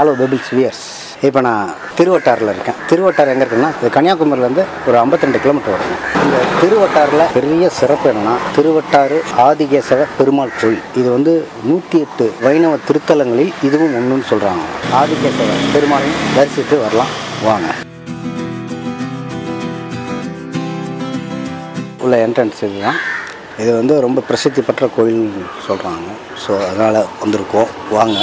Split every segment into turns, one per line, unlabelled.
hello pebbles wears இப்போ நான் திருவட்டாரில் இருக்கேன் திருவட்டார் எங்கே இருக்குன்னா இது கன்னியாகுமரியிலேருந்து ஒரு 52 கிலோமீட்டர் வருங்க இந்த திருவட்டாரில் பெரிய சிறப்பு என்னன்னா திருவட்டாறு ஆதிகேசவ பெருமாள் கோயில் இது வந்து நூற்றி எட்டு வைணவ திருத்தலங்களில் இதுவும் ஒன்றுன்னு சொல்கிறாங்க ஆதிகேசவ பெருமாளையும் தரிசித்து வரலாம் வாங்க உள்ள என்ட்ரன்ஸ் இதுதான் இது வந்து ரொம்ப பிரசித்தி பெற்ற கோயில்னு சொல்கிறாங்க ஸோ அதனால் வந்திருக்கோம் வாங்க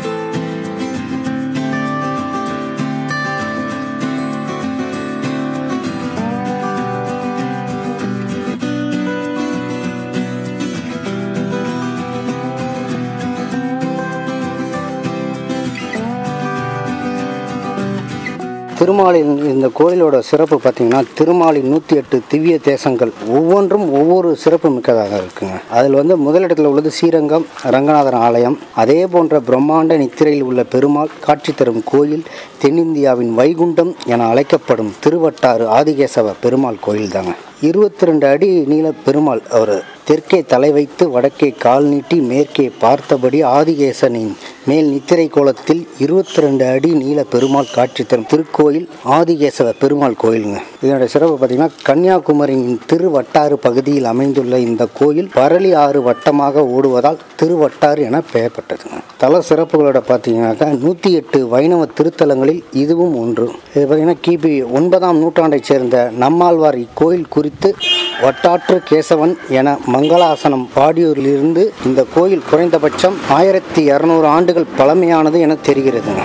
திருமாலின் இந்த கோயிலோட சிறப்பு பார்த்தீங்கன்னா திருமாலின் நூற்றி எட்டு திவ்ய தேசங்கள் ஒவ்வொன்றும் ஒவ்வொரு சிறப்பு மிக்கதாக இருக்குங்க அதில் வந்து முதலிடத்தில் உள்ளது ஸ்ரீரங்கம் ரங்கநாதர் ஆலயம் அதே போன்ற பிரம்மாண்ட நித்திரையில் உள்ள பெருமாள் காட்சி தரும் கோயில் தென்னிந்தியாவின் வைகுண்டம் என அழைக்கப்படும் திருவட்டாறு ஆதிகேசவ பெருமாள் கோயில் தாங்க இருபத்தி ரெண்டு அடி நீள பெருமாள் அவர் தெற்கே தலை வைத்து வடக்கே கால் நீட்டி மேற்கே பார்த்தபடி ஆதிகேசனின் மேல் நித்திரை கோலத்தில் இருபத்தி ரெண்டு அடி நீள பெருமாள் காட்சி தரும் திருக்கோயில் ஆதிகேசவ பெருமாள் கோயிலுங்க இதனுடைய சிறப்பு பார்த்தீங்கன்னா கன்னியாகுமரியின் திருவட்டாறு பகுதியில் அமைந்துள்ள இந்த கோயில் பரளி ஆறு வட்டமாக ஓடுவதால் திருவட்டாறு என பெயர்பட்டதுங்க தல சிறப்புகளோட பார்த்தீங்கன்னாக்கா நூற்றி எட்டு வைணவ திருத்தலங்களில் இதுவும் ஒன்று இது பார்த்தீங்கன்னா கிபி ஒன்பதாம் நூற்றாண்டைச் சேர்ந்த நம்மாழ்வார் இக்கோயில் குறித்து வட்டாற்று கேசவன் என மங்களாசனம் பாடியூரிலிருந்து இந்த கோயில் குறைந்தபட்சம் ஆயிரத்தி இரநூறு ஆண்டுகள் பழமையானது என தெரிகிறதுங்க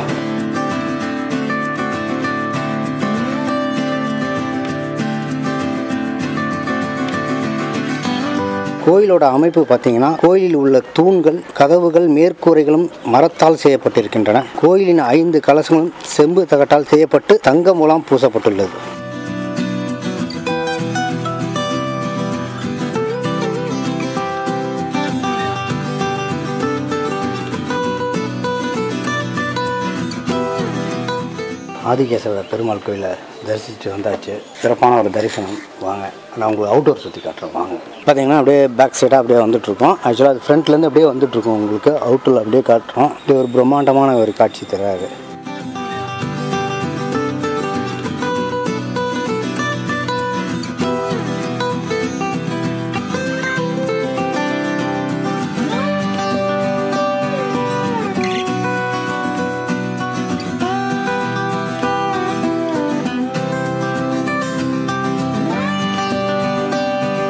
கோயிலோட அமைப்பு பார்த்தீங்கன்னா கோயிலில் உள்ள தூண்கள் கதவுகள் மேற்கூரைகளும் மரத்தால் செய்யப்பட்டிருக்கின்றன கோயிலின் ஐந்து கலசங்களும் செம்பு தகட்டால் செய்யப்பட்டு தங்க மூலம் பூசப்பட்டுள்ளது ஆதிகேசவ பெருமாள் கோயிலை தரிசித்து வந்தாச்சு சிறப்பான ஒரு தரிசனம் வாங்க நான் உங்களுக்கு அவுட்டோர் சுற்றி காட்டுறேன் வாங்க பார்த்தீங்கன்னா அப்படியே பேக் சைடாக அப்படியே வந்துட்டுருக்கோம் ஆக்சுவலாக அது ஃப்ரண்ட்லேருந்து அப்படியே வந்துட்டுருக்கோம் உங்களுக்கு அவுட்டரில் அப்படியே காட்டுறோம் இது ஒரு பிரம்மாண்டமான ஒரு காட்சி தராது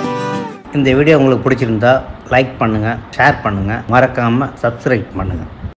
இந்த வீடியோ உங்களுக்கு பிடிச்சிருந்தா லைக் பண்ணுங்கள் ஷேர் பண்ணுங்கள் மறக்காமல் சப்ஸ்கிரைப் பண்ணுங்கள்